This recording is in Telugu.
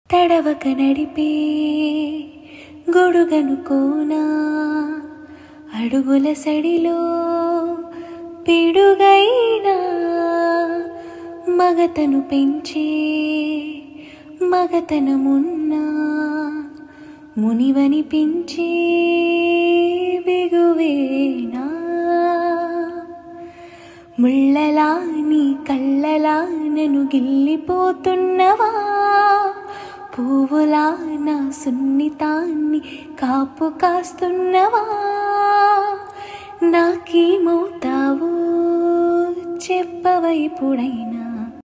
తడవక నడిపే గొడుగను కోనా అడుగుల సడిలో పిడుగైనా మగతను పెంచే మగతనమున్నా మునివనిపించే బిగువేనా ముళ్ళలా నీ కళ్ళలా నన్ను గిల్లిపోతున్నవా పువ్వులా నా సున్నితాన్ని కాపు కాస్తున్నవా నాకేమవుతావో చెప్పవైపుడైనా